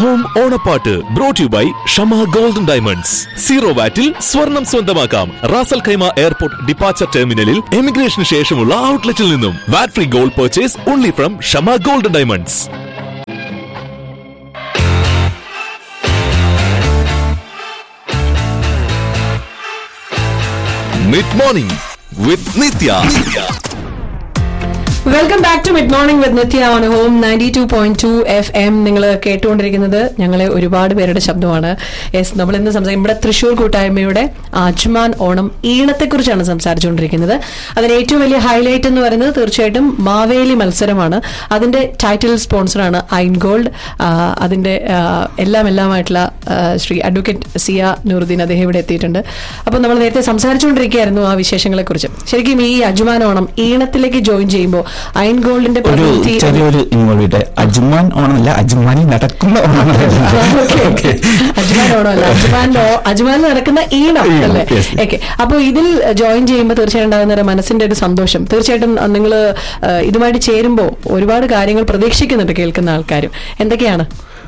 Home ഓണപ്പാട്ട് brought you by Shama golden diamonds zero വാറ്റിൽ സ്വർണം സ്വന്തമാക്കാം റാസൽ ഖൈമ എയർപോർട്ട് ഡിപ്പാച്ചർ ടെർമിനലിൽ എമിഗ്രേഷന് ശേഷമുള്ള ഔട്ട്ലെറ്റിൽ നിന്നും VAT free gold purchase only from Shama golden diamonds mid morning with Nithya welcome back to mid morning with Nithya on home ninety two point two F M നിങ്ങൾ കേട്ടുകൊണ്ടിരിക്കുന്നത് ഞങ്ങളെ ഒരുപാട് പേരുടെ ശബ്ദമാണ് യെസ് നമ്മൾ ഇന്ന് സംസാരിക്കും ഇവിടെ തൃശൂർ കൂട്ടായ്മയുടെ അജ്മാൻ ഓണം ഈണത്തെക്കുറിച്ചാണ് സംസാരിച്ചുകൊണ്ടിരിക്കുന്നത് അതിന് ഏറ്റവും വലിയ ഹൈലൈറ്റ് എന്ന് പറയുന്നത് തീർച്ചയായിട്ടും മാവേലി മത്സരമാണ് അതിന്റെ ടൈറ്റിൽ സ്പോൺസറാണ് ഐൻ ഗോൾഡ് ആ, അതിന്റെ ആ, എല്ലാം എല്ലാമായിട്ടുള്ള ആ, ശ്രീ അഡ്വക്കേറ്റ് സിയ നൂറുദ്ദീൻ അദ്ദേഹം ഇവിടെ എത്തിയിട്ടുണ്ട് അപ്പോൾ നമ്മൾ നേരത്തെ സംസാരിച്ചുകൊണ്ടിരിക്കുകയായിരുന്നു ആ വിശേഷങ്ങളെ കുറിച്ച് ശരിക്കും ഈ അജ്മാൻ ഓണം ഈണത്തിലേക്ക് ജോയിൻ ചെയ്യുമ്പോൾ ഐൻ ഗോൾഡിന്റെ ഒരു പ്രതിനിധി ചെറിയൊരു ഇൻവോൾവ് അജ്മാൻ ഓണമല്ല അജ്മാനിൽ നടക്കുന്ന ഓണം ഓക്കെ അജ്മാൻ ഓണമല്ല അജ്മാൻ അജ്മാനിൽ നടക്കുന്ന ഈണം ഈണം, അല്ലേ yes. ഓക്കെ അപ്പോൾ ഇതിൽ ജോയിൻ ചെയ്യുമ്പോൾ തീർച്ചയായിട്ടും ഉണ്ടാകുന്ന ഒരു മനസ്സിന്റെ ഒരു സന്തോഷം തീർച്ചയായിട്ടും നിങ്ങൾ ഇതുമായിട്ട് ചേരുമ്പോൾ ഒരുപാട് കാര്യങ്ങൾ പ്രതീക്ഷിക്കുന്നുണ്ട് കേൾക്കുന്ന ആൾക്കാരും എന്തൊക്കെയാണ്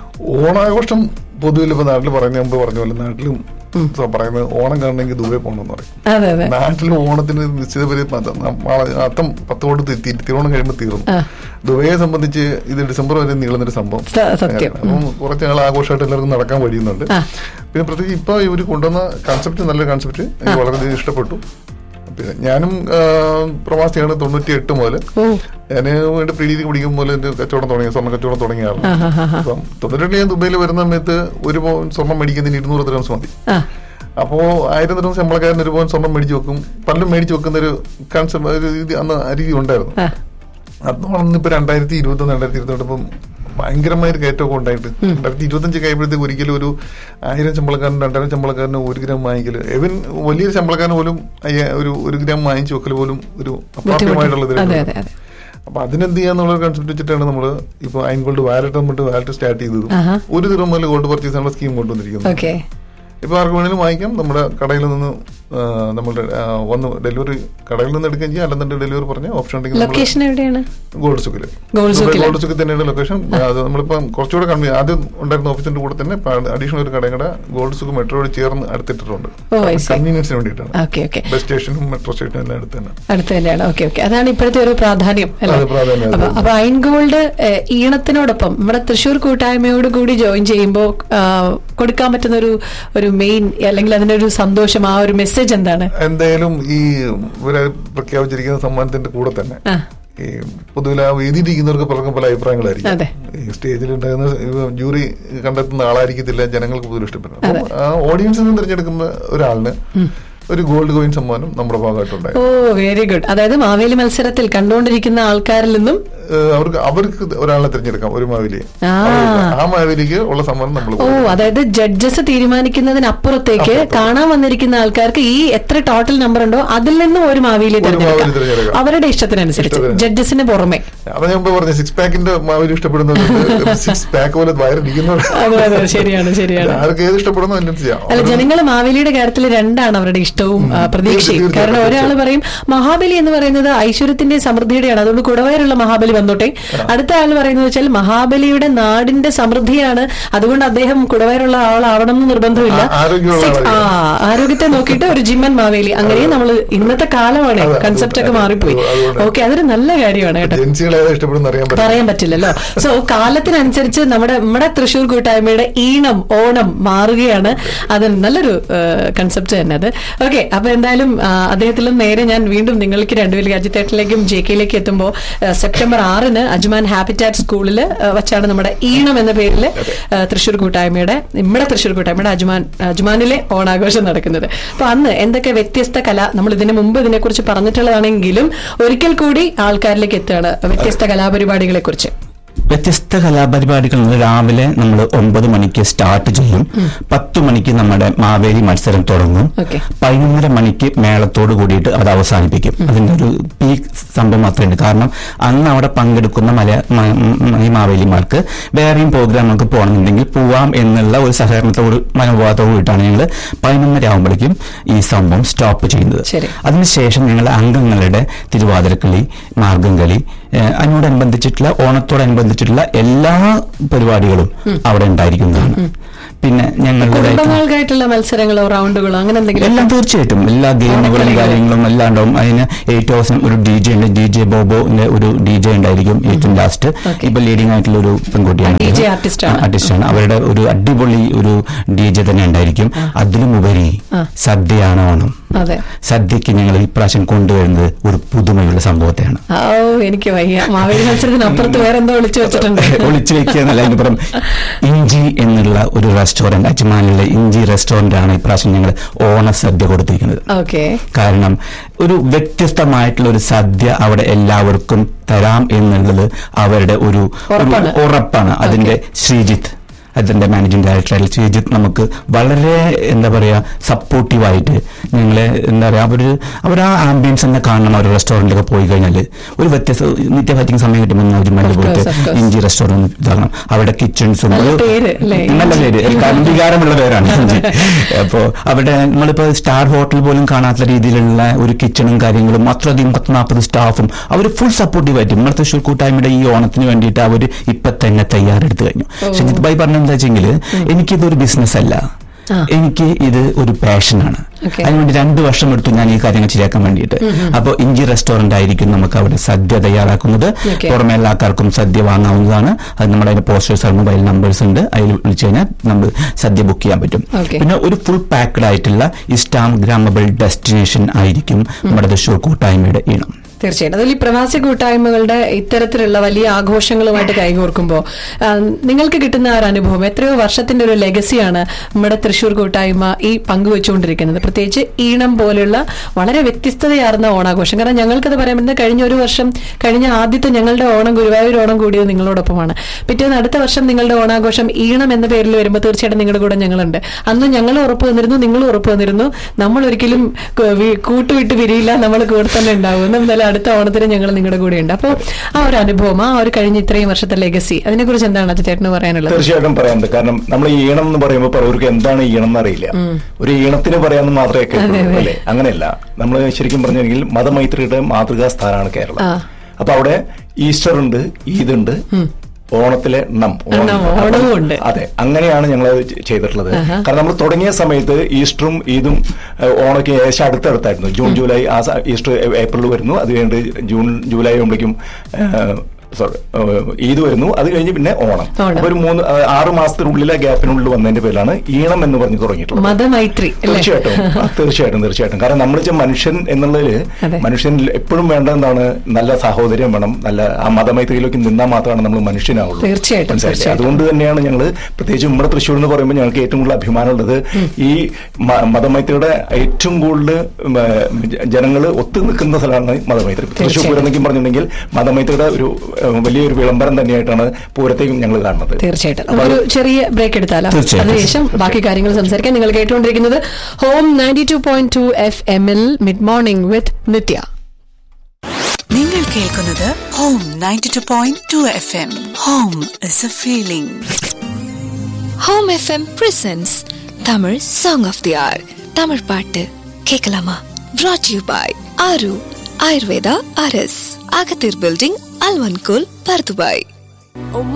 ഓണാഘോഷം പൊതുവിൽ ഇപ്പൊ നാട്ടിൽ പറയുന്ന മുമ്പ് പറഞ്ഞ പോലെ നാട്ടിലും സ- പറയുന്നത് ഓണം കാണണമെങ്കിൽ ദുബായി പോകണമെന്ന് പറയും അതെ അതെ നാട്ടിൽ ഓണത്തിന് നിശ്ചിത പേര് അത്തം പത്ത് കൊണ്ട് തി- തി- തിരുവോണം കഴിയുമ്പോൾ തീർന്നു ആ. ദുബൈയെ സംബന്ധിച്ച് ഇത് ഡിസംബർ വരെ നീളുന്നൊരു സംഭവം സ- സത്യം. അപ്പം കുറച്ച് നാൾ ആഘോഷമായിട്ട് എല്ലാവർക്കും നടക്കാൻ കഴിയുന്നുണ്ട് ആ. പിന്നെ പ്രത്യേകിച്ച് ഇപ്പൊ ഇവർ കൊണ്ടുവന്ന കൺസെപ്റ്റ് നല്ലൊരു കൺസെപ്റ്റ് എനിക്ക് വളരെയധികം ഇഷ്ടപ്പെട്ടു പിന്നെ ഞാനും ആ, പ്രവാസിയാണ് തൊണ്ണൂറ്റി എട്ട് മുതൽ ഓ ഞാൻ വേണ്ടി പ്രീതിക്ക് പിടിക്കും പോലെ എന്റെ കച്ചവടം തുടങ്ങി സ്വർണ്ണ കച്ചവടം തുടങ്ങിയായിരുന്നു ആ, ആ, ആ. അപ്പം തൊണ്ണൂറ്റി ഞാൻ ദുബൈയിൽ വരുന്ന സമയത്ത് ഒരു പവൻ സ്വർണം മേടിക്കുന്നതിന് ഇരുന്നൂറ് ദിറംസ് മതി ആ അപ്പോ ആയിരം ദിറംസ് ശമ്പളക്കാരൻ ഒരു പവൻ സ്വർണം മേടിച്ചു വെക്കും പലരും മേടിച്ചു വെക്കുന്ന ഒരു കൺസെപ്റ്റ് ഒരു രീതി അന്ന് ആ രീതി ഉണ്ടായിരുന്നു ആ അതാണ് ഇപ്പൊ രണ്ടായിരത്തി ഇരുപത്തി ഒന്ന് രണ്ടായിരത്തി ഇരുപത്തി ഇപ്പം ഭയങ്കരമായ ഒരു കയറ്റമൊക്കെ ഉണ്ടായിട്ട് രണ്ടായിരത്തി ഇരുപത്തഞ്ച് കഴിയുമ്പോഴത്തേക്ക് ഒരിക്കലും ഒരു ആയിരം ശമ്പളക്കാരൻ രണ്ടായിരം ശമ്പളക്കാരന് ഒരു ഗ്രാം വാങ്ങിക്കല് എവൻ വലിയൊരു ശമ്പളക്കാരൻ പോലും അയ്യ- ഒരു ഒരു ഗ്രാം വാങ്ങിച്ചു വെക്കൽ പോലും ഒരു അപ്രാപ്യമായിട്ടുള്ള ബുദ്ധിമുട്ട് അതെ അതെ ഇതിലാണ്. അതെ അപ്പൊ അതിനെന്ത് ചെയ്യാന്നുള്ള കൺസെപ്റ്റ് വെച്ചിട്ടാണ് നമ്മൾ ഇപ്പൊ അയൻ ഗോൾഡ് വാലറ്റ് എന്നിട്ട് വാലറ്റ് സ്റ്റാർട്ട് ചെയ്തത് ആഹാ. ഒരു ദിനം മുതൽ ഗോൾഡ് പർച്ചേസ് ചെയ്യാനുള്ള സ്കീം കൊണ്ടുവന്നിരിക്കുന്നത് ഓക്കെ ഇപ്പൊ ആർക്ക് വേണേലും വാങ്ങിക്കാം നമ്മുടെ കടയിൽ നിന്ന് ആ, നമ്മുടെ ആ, വന്ന് ഡെലിവറി കടയിൽ നിന്ന് എടുക്കുകയും ചെയ്യാം അല്ലെന്നുണ്ടെങ്കിൽ ഡെലിവറി പറഞ്ഞ ഓപ്ഷൻ ഉണ്ടെങ്കിൽ നമ്മള് ലൊക്കേഷൻ എവിടെയാണ് ഗോൾഡ് സുക്കില് ഗോൾഡ് സുക്കില്. ഗോൾഡ് സുക്കിൽ തന്നെയാണ് ലൊക്കേഷൻ അത് നമ്മളിപ്പം കുറച്ചുകൂടെ കൺവീ ആദ്യം ഉണ്ടായിരുന്ന ഓഫീസിന്റെ കൂടെ തന്നെ അഡീഷണൽ ഒരു കടയും കൂടെ ഗോൾഡ് സുക്ക് മെട്രോയോട് ചേർന്ന് അടുത്തിട്ടിട്ടുണ്ട് ഓ, I see. കൺവീനിയൻസിന് വേണ്ടിയിട്ടാണ് ഓക്കെ ഓക്കെ ബസ് സ്റ്റേഷനും മെട്രോ സ്റ്റേഷനും എല്ലാം അടുത്ത് തന്നെ അടുത്ത തന്നെയാണ് ഓക്കെ ഓക്കെ അതാണ് ഇപ്പോഴത്തെ ഒരു പ്രാധാന്യം അല്ലേ അതെ, പ്രാധാന്യം, അതെ. അപ്പൊ അപ്പൊ ഐൻ ഗോൾഡ് ഏഹ്, ഈണത്തിനോടൊപ്പം നമ്മുടെ തൃശ്ശൂർ കൂട്ടായ്മയോട് കൂടി ജോയിൻ ചെയ്യുമ്പോൾ കൊടുക്കാൻ പറ്റുന്ന ഒരു ഒരു മെയിൻ അല്ലെങ്കിൽ അതിന്റെ ഒരു സന്തോഷം ആ ഒരു മെസ്സേജ് എന്താണ് എന്തായാലും ഈ ഇവരെ പ്രഖ്യാപിച്ചിരിക്കുന്ന സമ്മാനത്തിന്റെ കൂടെ തന്നെ ആ. ഈ പൊതുവിൽ ആ വേദിയിലിരിക്കുന്നവർക്ക് പലർക്കും പല അഭിപ്രായങ്ങളായിരിക്കും അതെ. ഈ സ്റ്റേജിൽ ഉണ്ടാകുന്ന ജൂറി കണ്ടെത്തുന്ന ആളായിരിക്കത്തില്ല ജനങ്ങൾക്ക് പോലും ഇഷ്ടപ്പെടുന്നത് അപ്പം ആ ഓഡിയൻസിൽ നിന്ന് തിരഞ്ഞെടുക്കുന്ന ഒരാളിന് ഒരു ഗോൾഡ് കോയിൻ സമ്മാനം നമ്മുടെ ഭാഗമായിട്ടുണ്ടായി ഓ വെരി ഗുഡ് അതായത് മാവേലി മത്സരത്തിൽ കണ്ടുകൊണ്ടിരിക്കുന്ന ആൾക്കാരിൽ നിന്നും ഏഹ് അവർക്ക് അവർക്ക് ഒരാളെ തിരഞ്ഞെടുക്കാം ഒരു മാവേലിയെ ആ. അവർക്ക് ആ മാവേലിക്ക് ഉള്ള സമ്മാനം നമ്മൾ ഓ അതായത് ജഡ്ജസ് തീരുമാനിക്കുന്നതിനപ്പുറത്തേക്ക് കാണാൻ വന്നിരിക്കുന്ന ആൾക്കാർക്ക് ഈ എത്ര ടോട്ടൽ നമ്പർ ഉണ്ടോ അതിൽ നിന്നും ഒരു മാവേലി ഒരു മാവേലി തിരഞ്ഞെടുക്കാം തിരഞ്ഞെടുക്കാം. അവരുടെ ഇഷ്ടത്തിനനുസരിച്ച് ഇഷ്ടത്തിന്. ജഡ്ജസിന് പുറമെ അതാ ഞാൻ മുമ്പ് പറഞ്ഞു സിക്സ് പാക്കിന്റെ മാവേലി ഇഷ്ടപ്പെടുന്നത് സിക്സ് പാക്ക് പോലെ വയറിരിക്കുന്നവർ അതെ അതെ ശരിയാണ് ശരിയാണ് ആർക്ക് ഏത് ഇഷ്ടപ്പെടുന്നു അതിനനുസരിച്ച് ചെയ്യാം അല്ല ജനങ്ങൾ മാവേലിയുടെ കാര്യത്തിൽ രണ്ടാണ് അവരുടെ ഇഷ്ടവും ആ, പ്രതീക്ഷയും തീർച്ചയായും, കാരണം ഒരാൾ തീർച്ചയായും. പറയും മഹാബലി എന്ന് പറയുന്നത് ഐശ്വര്യത്തിന്റെ സമൃദ്ധിയുടെയാണ് അതുകൊണ്ട് കുടവയറുള്ള മഹാബലി വന്നോട്ടെ അടുത്ത ആൾ പറയുന്നത് വെച്ചാൽ മഹാബലിയുടെ നാടിന്റെ സമൃദ്ധിയാണ് അതുകൊണ്ട് അദ്ദേഹം കുടവയറുള്ള ആളാവണം എന്ന് നിർബന്ധമില്ല ആ- ആരോഗ്യമുള്ള Six- ആ ആളായിരിക്കും. ആരോഗ്യത്തെ നോക്കിയിട്ട് ഒരു ജിമ്മൻ മാവേലി അങ്ങനെയും നമ്മൾ ഇന്നത്തെ കാലമാണ് അതെ, കൺസെപ്റ്റ് ഒക്കെ അതെ, മാറിപ്പോയി അതുകൊണ്ട് ഓക്കെ അതൊരു നല്ല കാര്യമാണ് കേട്ടോ ജെൻസികളെ ഏതാ ഇഷ്ടപ്പെടുന്ന അറിയാൻ പറ്റും പറയാൻ പറ്റില്ലല്ലോ സോ കാലത്തിനനുസരിച്ച് നമ്മുടെ നമ്മുടെ തൃശ്ശൂർ കൂട്ടായ്മയുടെ ഈണം ഓണം മാറുകയാണ് അത് നല്ലൊരു കൺസെപ്റ്റ് തന്നെ അത് ഓക്കെ അപ്പൊ എന്തായാലും ആ, അദ്ദേഹത്തിലും നേരെ ഞാൻ വീണ്ടും നിങ്ങൾക്ക് രണ്ടുപേരും അജിത്തേട്ടിലേക്കും ജെ കെയിലേക്ക് എത്തുമ്പോൾ സെപ്റ്റംബർ ആറിന് അജ്മാൻ ഹാബിറ്റാറ്റ് സ്കൂളിൽ വച്ചാണ് നമ്മുടെ ഈണം എന്ന പേരിൽ തൃശ്ശൂർ കൂട്ടായ്മയുടെ നമ്മുടെ തൃശ്ശൂർ കൂട്ടായ്മയുടെ അജ്മാൻ അജ്മാനിലെ ഓണാഘോഷം നടക്കുന്നത് അപ്പൊ അന്ന് എന്തൊക്കെ വ്യത്യസ്ത കല നമ്മൾ ഇതിനു മുമ്പ് ഇതിനെക്കുറിച്ച് പറഞ്ഞിട്ടുള്ളതാണെങ്കിലും ഒരിക്കൽ കൂടി ആൾക്കാരിലേക്ക് എത്തുകയാണ് വ്യത്യസ്ത കലാപരിപാടികളെ കുറിച്ച് വ്യത്യസ്ത കലാപരിപാടികൾ രാവിലെ നമ്മൾ ഒമ്പത് മണിക്ക് സ്റ്റാർട്ട് ചെയ്യും പത്ത് മണിക്ക് നമ്മുടെ മാവേലി മത്സരം തുടങ്ങും Okay. പതിനൊന്നര മണിക്ക് മേളത്തോട് കൂടിയിട്ട് അത് അവസാനിപ്പിക്കും അതിന്റെ ഒരു പീക്ക് സംഭവം മാത്രമേ ഉണ്ട് കാരണം അന്ന് അവിടെ പങ്കെടുക്കുന്ന മല മ- മ- ഈ മാവേലിമാർക്ക് വേറെയും പ്രോഗ്രാമൊക്കെ പോകണമെന്നുണ്ടെങ്കിൽ പോവാം എന്നുള്ള ഒരു സഹകരണത്തോട് മനോഭാവത്തോട് കൂടിയിട്ടാണ് ഞങ്ങൾ പതിനൊന്നര ആകുമ്പോഴേക്കും ഈ സംഭവം സ്റ്റോപ്പ് ചെയ്യുന്നത് ശരി. അതിനുശേഷം ഞങ്ങൾ അംഗങ്ങളുടെ തിരുവാതിരക്കളി മാർഗംകളി ഏഹ് അതിനോടനുബന്ധിച്ചിട്ടുള്ള ഓണത്തോടനുബന്ധിച്ചിട്ടുള്ള എല്ലാ പരിപാടികളും അവിടെ ഉണ്ടായിരിക്കുന്നതാണ് പിന്നെ ഞങ്ങളുടെ കുടുംബങ്ങൾക്കായിട്ടുള്ള മത്സരങ്ങളോ റൗണ്ടുകളോ അങ്ങനെ എന്തെങ്കിലും എല്ലാം തീർച്ചയായിട്ടും എല്ലാ ഗെയിമുകളും ഓണക്കളികൾ. കാര്യങ്ങളും എല്ലാം ഉണ്ടാവും അതിന് ഏറ്റവും അവസാനം ഒരു ഡി ജെ ഉണ്ട് ഡി ജെ ബോബോന്റെ ഒരു ഡി ജെ ഉണ്ടായിരിക്കും ഏറ്റവും ലാസ്റ്റ് Okay. ഇപ്പൊ ലീഡിംഗ് ആയിട്ടുള്ള ഒരു പെൺകുട്ടിയാണ് ആ, DJ artist ആണ്. ആർട്ടിസ്റ്റാണ് അവരുടെ ഒരു അടിപൊളി ഒരു ഡി ജെ തന്നെ ഉണ്ടായിരിക്കും അതിലും ഉപരി ആ. സദ്യയാണ് ഓണം അതെ സദ്യക്ക് ഞങ്ങൾ ഇപ്രാവശ്യം കൊണ്ടുവരുന്നത് ഒരു പുതുമയുള്ള സംഭവത്തെയാണ് ഓ എനിക്ക് വയ്യ മാവേലി മത്സരത്തിന് അപ്പുറത്ത് വേറെ എന്തോ വിളിച്ചു വെച്ചിട്ടുണ്ട് ഒളിച്ചു വെക്കുക എന്നല്ല അതിന് പുറം ഇഞ്ചി എന്നുള്ള ഒരു റെസ്റ്റോറന്റ് അജ്മാനിലെ ഇഞ്ചി റെസ്റ്റോറന്റ് ആണ് ഇപ്രാവശ്യം ഞങ്ങൾ ഓണസദ്യ കൊടുത്തിരിക്കുന്നത് ഓക്കെ കാരണം ഒരു വ്യത്യസ്തമായിട്ടുള്ള ഒരു സദ്യ അവിടെ എല്ലാവർക്കും തരാം എന്നുള്ളത് അവരുടെ ഒരു ഒരു ഉറപ്പാണ്. ഉറപ്പാണ് അതിന്റെ ശ്രീജിത്ത് അതിന്റെ മാനേജിംഗ് ഡയറക്ടർ ശ്രീജിത്ത് നമുക്ക് വളരെ എന്താ പറയാ സപ്പോർട്ടീവായിട്ട് ഞങ്ങളെ എന്താ പറയാ അവര് അവർ ആ ആംബിയൻസ് തന്നെ കാണണം അവർ റെസ്റ്റോറൻറ്റിലൊക്കെ പോയി കഴിഞ്ഞാൽ ഒരു വ്യത്യസ്ത നിത്യ പറ്റിയ സമയം കിട്ടുമ്പോൾ അജ്മാനിൽ Of പോയിട്ട് course, of course. Inji restaurant ഇതാകണം അവരുടെ കിച്ചൺസും നല്ല പേര്, അല്ലേ? നല്ല പേര് കാരണം വികാരമുള്ള പേരാണ് ഇഞ്ചി അപ്പോ അവിടെ നമ്മളിപ്പോ സ്റ്റാർ ഹോട്ടൽ പോലും കാണാത്ത രീതിയിലുള്ള ഒരു കിച്ചണും കാര്യങ്ങളും അത്രയധികം പത്ത് നാൽപ്പത് സ്റ്റാഫും അവർ ഫുൾ സപ്പോർട്ടീവ് ആയിട്ട് നമ്മുടെ തൃശ്ശൂർ കൂട്ടായ്മയുടെ ഈ ഓണത്തിന് വേണ്ടിയിട്ട് അവർ ഇപ്പൊ തന്നെ തയ്യാറെടുത്ത് കഴിഞ്ഞു ഷജിത് ഭായി പറഞ്ഞ എന്താ വെച്ചെങ്കിൽ എനിക്കിതൊരു ബിസിനസ് അല്ല ആ. എനിക്ക് ഇത് ഒരു പാഷനാണ് Okay. അതിനുവേണ്ടി രണ്ടു വർഷം എടുത്തു ഞാൻ ഈ കാര്യങ്ങൾ ശരിയാക്കാൻ വേണ്ടിയിട്ട് അപ്പോൾ ഇഞ്ചി റെസ്റ്റോറന്റ് ആയിരിക്കും നമുക്ക് അവിടെ സദ്യ തയ്യാറാക്കുന്നത് Okay. പുറമെ എല്ലാ ആൾക്കാർക്കും സദ്യ വാങ്ങാവുന്നതാണ് അത് നമ്മുടെ അതിന്റെ പോസ്റ്റേഴ്സ് മൊബൈൽ നമ്പേഴ്സ് ഉണ്ട് അതിൽ വിളിച്ചു കഴിഞ്ഞാൽ നമ്മൾ സദ്യ ബുക്ക് ചെയ്യാൻ പറ്റും Okay. പിന്നെ ഒരു ഫുൾ പാക്ഡ് ആയിട്ടുള്ള ഇൻസ്റ്റാഗ്രാമബിൾ ഡെസ്റ്റിനേഷൻ ആയിരിക്കും നമ്മുടെ തൃശ്ശൂർ കൂട്ടായ്മയുടെ ഈണം തീർച്ചയായിട്ടും അതിൽ ഈ പ്രവാസി കൂട്ടായ്മകളുടെ ഇത്തരത്തിലുള്ള വലിയ ആഘോഷങ്ങളുമായിട്ട് കൈകോർക്കുമ്പോൾ ആ, നിങ്ങൾക്ക് കിട്ടുന്ന ആ ഒരു അനുഭവം എത്രയോ വർഷത്തിന്റെ ഒരു ലെഗസിയാണ് നമ്മുടെ തൃശ്ശൂർ കൂട്ടായ്മ ഈ പങ്കുവെച്ചുകൊണ്ടിരിക്കുന്നത് പ്രത്യേകിച്ച് ഈണം പോലുള്ള വളരെ വ്യത്യസ്തതയാർന്ന ഓണാഘോഷം കാരണം ഞങ്ങൾക്കത് പറയാൻ പറ്റുന്നത് കഴിഞ്ഞ ഒരു വർഷം കഴിഞ്ഞ ആദ്യത്തെ ഞങ്ങളുടെ ഓണം ഗുരുവായൂർ ഓണം കൂടിയത് നിങ്ങളോടൊപ്പമാണ് പിറ്റേന്ന് അടുത്ത വർഷം നിങ്ങളുടെ ഓണാഘോഷം ഈണം എന്ന പേരിൽ വരുമ്പോൾ തീർച്ചയായിട്ടും നിങ്ങളുടെ കൂടെ ഞങ്ങളുണ്ട് അന്ന് ഞങ്ങൾ ഉറപ്പ് വന്നിരുന്നു നിങ്ങളും ഉറപ്പ് വന്നിരുന്നു നമ്മൾ ഒരിക്കലും കു- വി- കൂട്ടുവിട്ട് പിരിയില്ല നമ്മൾ കൂടെ തന്നെ ഉണ്ടാവും എന്നാലും അടുത്ത ഓണത്തിന് ഞങ്ങൾ നിങ്ങളുടെ കൂടെ ഉണ്ട് അപ്പോൾ ആ ഒരു അനുഭവം ആ ഒരു കഴിഞ്ഞ ഇത്രയും വർഷത്തെ ലെഗസി അതിനെക്കുറിച്ച് എന്താണ് അത് ചേട്ടന് പറയാനുള്ളത് തീർച്ചയായിട്ടും പറയാനുണ്ട് കാരണം നമ്മൾ ഈ ഈണം എന്ന് പറയുമ്പോൾ പലർക്കും എന്താണ് ഈ ഈണം എന്നറിയില്ല ഒരു ഈണത്തിന് പറയാമെന്ന് മാത്രമേ കേൾക്കുള്ളൂ അല്ലേ അങ്ങനെയല്ല നമ്മൾ ശരിക്കും പറഞ്ഞെങ്കിൽ മതമൈത്രിയുടെ മാതൃകാ സ്ഥാനമാണ് കേരളം ആ. അപ്പൊ അവിടെ ഈസ്റ്റർ ഉണ്ട് ഈദ് ഉണ്ട് ഓണത്തിലെ ണം ഓണം ണം, ഉണ്ട്. അപ്പം- ഓണവും ഉണ്ട്. അതെ അങ്ങനെയാണ് ഞങ്ങൾ ചെയ്തിട്ടുള്ളത് കാരണം നമ്മൾ തുടങ്ങിയ സമയത്ത് ഈസ്റ്ററും ഈദും ഏഹ്, ഓണമൊക്കെ ഏകദേശം അടുത്തടുത്തായിരുന്നു ജൂൺ ജൂലൈ ആ സ- ഈസ്റ്റർ ഏ- ഏപ്രിൽ വരുന്നു അത് കഴിഞ്ഞിട്ട് ജൂൺ ജൂലൈ ആകുമ്പോഴേക്കും സോറി ഈദ് വരുന്നു അത് കഴിഞ്ഞ് പിന്നെ ഓണം ഓണം. അപ്പൊ ഒരു മൂന്ന് ആ, ആറ് മാസത്തിനുള്ളിലെ ഗ്യാപ്പിനുള്ളിൽ വന്നതിന്റെ പേരിലാണ് ഈണം എന്ന് പറഞ്ഞു തുടങ്ങിയിട്ടുള്ളത് മതമൈത്രി അല്ലേ തീർച്ചയായിട്ടും ആ, തീർച്ചയായിട്ടും തീർച്ചയായിട്ടും കാരണം നമ്മൾ വെച്ചാൽ മനുഷ്യൻ എന്നുള്ളതില് അതെ. മനുഷ്യൻ എപ്പോഴും വേണ്ട എന്താണ് നല്ല സാഹോദര്യം വേണം നല്ല ആ മതമൈത്രിയിലേക്ക് നിന്നാൽ മാത്രമാണ് നമ്മൾ മനുഷ്യനാവുള്ളൂ തീർച്ചയായിട്ടും, മനസ്സിലായില്ലേ? തീർച്ചയായിട്ടും. അതുകൊണ്ട് തന്നെയാണ് ഞങ്ങൾ പ്രത്യേകിച്ച് നമ്മുടെ തൃശ്ശൂർ എന്ന് പറയുമ്പോൾ ഞങ്ങൾക്ക് ഏറ്റവും കൂടുതൽ അഭിമാനമുള്ളത് ഈ മ- മതമൈത്രിയുടെ ഏറ്റവും കൂടുതൽ ജനങ്ങൾ ഒത്തു നിൽക്കുന്ന സ്ഥലമാണ് മതമൈത്രി തൃശ്ശൂർ തീർച്ചയായും. പൂരം എന്നൊക്കെ പറഞ്ഞിട്ടുണ്ടെങ്കിൽ മതമൈത്രിയുടെ ഒരു ഏഹ്, വലിയൊരു വിളംബരം തന്നെയായിട്ടാണ് പൂരത്തെയും ഞങ്ങൾ കാണുന്നത് തീർച്ചയായിട്ടും നമുക്കൊരു ചെറിയ ബ്രേക്ക് എടുത്താലോ തീർച്ചയായും. അതിനുശേഷം ബാക്കി കാര്യങ്ങൾ സംസാരിക്കാം നിങ്ങൾ കേട്ടുകൊണ്ടിരിക്കുന്നത് home ninety two point two F M L mid morning with Nithya നിങ്ങൾ കേൾക്കുന്നത് home ninety two point two F M home is a feeling home FM presents Tamil song of the hour Tamil பாட்டு கேட்கலாமா brought யூ பாய் ஆரு ஆயுர்வேதா அரஸ் அகத்தீர் building அல்வன்கோல் Bur Dubai